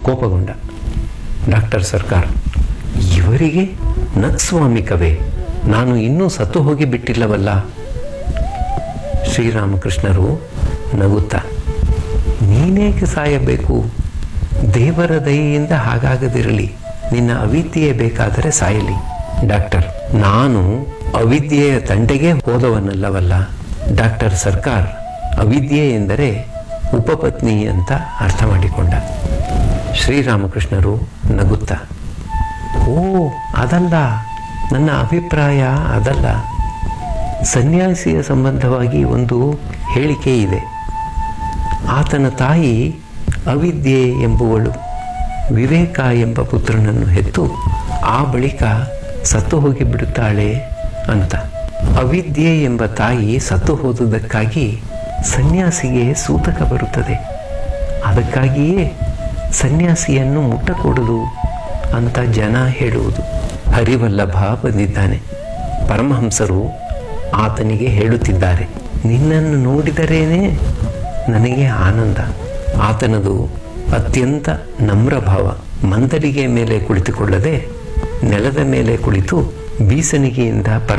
ಕೋಪಗೊಂಡ ಡಾಕ್ಟರ್ ಸರ್ಕಾರ್ ಇವರಿಗೆ ನತ್ಸ್ವಾಮಿಕವೇ ನಾನು ಇನ್ನೂ ಸತ್ತು ಹೋಗಿ ಬಿಟ್ಟಿಲ್ಲವಲ್ಲ ಶ್ರೀರಾಮಕೃಷ್ಣರು ನಗುತ್ತಾ ನೀನೇಕೆ ಸಾಯಬೇಕು ದೇವರ ದಯೆಯಿಂದ ಹಾಗಾಗದಿರಲಿ ನಿನ್ನ ಅವಿದ್ಯೆ ಬೇಕಾದರೆ ಸಾಯಲಿ ಡಾಕ್ಟರ್ ನಾನು ಅವಿದ್ಯೆಯ ತಂಟೆಗೆ ಹೋದವನಲ್ಲವಲ್ಲ ಡಾಕ್ಟರ್ ಸರ್ಕಾರ್ ಅವಿದ್ಯೆ ಎಂದರೆ ಉಪಪತ್ನಿ ಅಂತ ಅರ್ಥ ಮಾಡಿಕೊಂಡ ಶ್ರೀರಾಮಕೃಷ್ಣರು ನಗುತ್ತಾ ಓ ಅದಲ್ಲ ನನ್ನ ಅಭಿಪ್ರಾಯ ಅದಲ್ಲ ಸನ್ಯಾಸಿಯ ಸಂಬಂಧವಾಗಿ ಒಂದು ಹೇಳಿಕೆ ಇದೆ ಆತನ ತಾಯಿ ಅವಿದ್ಯೆ ಎಂಬುವಳು ವಿವೇಕ ಎಂಬ ಪುತ್ರನನ್ನು ಹೆತ್ತು ಆ ಬಳಿಕ ಸತ್ತು ಹೋಗಿಬಿಡುತ್ತಾಳೆ ಅಂತ ಅವಿದ್ಯೆ ಎಂಬ ತಾಯಿ ಸತ್ತು ಹೋದುದಕ್ಕಾಗಿ ಸನ್ಯಾಸಿಗೆ ಸೂತಕ ಬರುತ್ತದೆ ಅದಕ್ಕಾಗಿಯೇ ಸನ್ಯಾಸಿಯನ್ನು ಮುಟ್ಟಕೂಡದು ಅಂತ ಜನ ಹೇಳುವುದು ಹರಿವಲ್ಲಭ ಬಂದಿದ್ದಾನೆ ಪರಮಹಂಸರು ಆತನಿಗೆ ಹೇಳುತ್ತಿದ್ದಾರೆ ನಿನ್ನನ್ನು ನೋಡಿದರೇನೆ ನನಗೆ ಆನಂದ ಆತನದು ಅತ್ಯಂತ ನಮ್ರ ಭಾವ ಮಂದಡಿಗೆ ಮೇಲೆ ಕುಳಿತುಕೊಳ್ಳದೆ ನೆಲದ ಮೇಲೆ ಕುಳಿತು ಬೀಸಣಿಗೆಯಿಂದ ಪರ